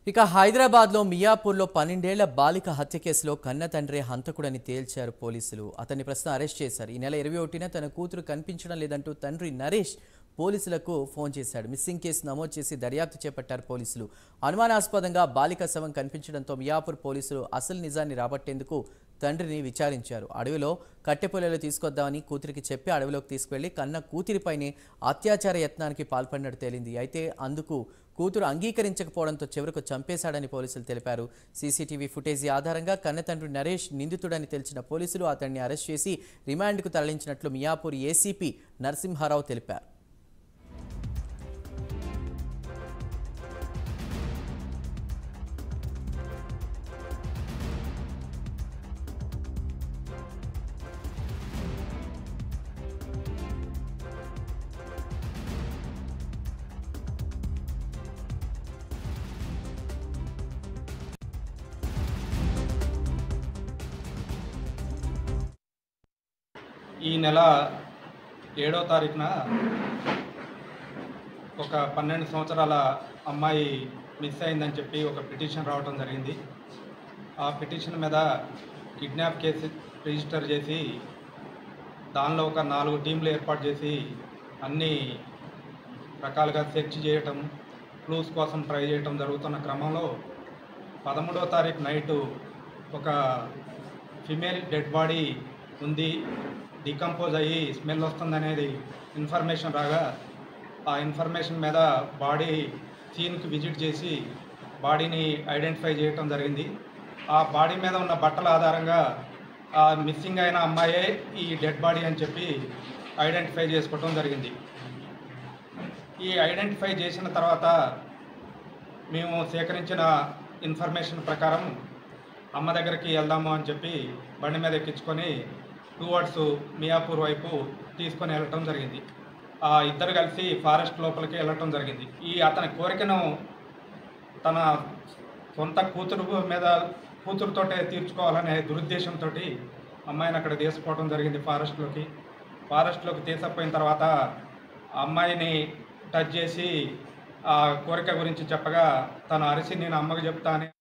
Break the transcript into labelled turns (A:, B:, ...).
A: ఇక హైదరాబాద్లో మియాపూర్లో పన్నెండేళ్ల బాలిక హత్య కేసులో కన్న తండ్రే హంతకుడని తేల్చారు పోలీసులు అతన్ని ప్రస్తుతం అరెస్ట్ చేశారు ఈ నెల ఇరవై ఒకటిన తన కూతురు కనిపించడం లేదంటూ తండ్రి నరేష్ పోలీసులకు ఫోన్ చేశాడు మిస్సింగ్ కేసు నమోదు చేసి దర్యాప్తు చేపట్టారు పోలీసులు అనుమానాస్పదంగా బాలిక శవం కనిపించడంతో మియాపూర్ పోలీసులు అసలు నిజాన్ని రాబట్టేందుకు తండ్రిని విచారించారు అడవిలో కట్టెపొలలు తీసుకొద్దామని కూతురికి చెప్పి అడవిలోకి తీసుకువెళ్లి కన్న కూతురిపైనే అత్యాచార యత్నానికి పాల్పడినట్టు తేలింది అయితే అందుకు కూతురు అంగీకరించకపోవడంతో చివరకు చంపేశాడని పోలీసులు తెలిపారు సీసీటీవీ ఫుటేజీ ఆధారంగా కన్నతండ్రి నరేష్ నిందితుడని తెలిసిన పోలీసులు అతన్ని అరెస్ట్ చేసి రిమాండ్కు తరలించినట్లు మియాపూర్ ఏసీపీ నరసింహారావు తెలిపారు
B: ఈ నెల ఏడో తారీఖున ఒక పన్నెండు సంవత్సరాల అమ్మాయి మిస్ అయిందని చెప్పి ఒక పిటిషన్ రావడం జరిగింది ఆ పిటిషన్ మీద కిడ్నాప్ కేసు రిజిస్టర్ చేసి దానిలో ఒక నాలుగు టీంలు ఏర్పాటు చేసి అన్ని రకాలుగా సెర్చ్ చేయటం క్లూస్ కోసం ట్రై చేయటం జరుగుతున్న క్రమంలో పదమూడవ తారీఖు నైటు ఒక ఫిమేల్ డెడ్ బాడీ ఉంది డికంపోజ్ అయ్యి స్మెల్ వస్తుందనేది ఇన్ఫర్మేషన్ రాగా ఆ ఇన్ఫర్మేషన్ మీద బాడీ సీన్కి విజిట్ చేసి బాడీని ఐడెంటిఫై చేయటం జరిగింది ఆ బాడీ మీద ఉన్న బట్టల ఆధారంగా ఆ మిస్సింగ్ అయిన అమ్మాయే ఈ డెడ్ బాడీ అని చెప్పి ఐడెంటిఫై చేసుకోవటం జరిగింది ఈ ఐడెంటిఫై చేసిన తర్వాత మేము సేకరించిన ఇన్ఫర్మేషన్ ప్రకారం అమ్మ దగ్గరికి వెళ్దాము అని చెప్పి బండి మీద ఎక్కించుకొని టువర్డ్స్ మియాపూర్ వైపు తీసుకొని వెళ్ళటం జరిగింది ఆ ఇద్దరు కలిసి ఫారెస్ట్ లోపలికి వెళ్ళటం జరిగింది ఈ అతని కోరికను తన సొంత కూతురు మీద కూతురుతోటే తీర్చుకోవాలనే దురుద్దేశంతో అమ్మాయిని అక్కడ తీసుకుపోవడం జరిగింది ఫారెస్ట్లోకి ఫారెస్ట్లోకి తీసుకుపోయిన తర్వాత ఆ అమ్మాయిని టచ్ చేసి ఆ కోరిక గురించి చెప్పగా తను అరిసి నేను అమ్మకి చెప్తా అని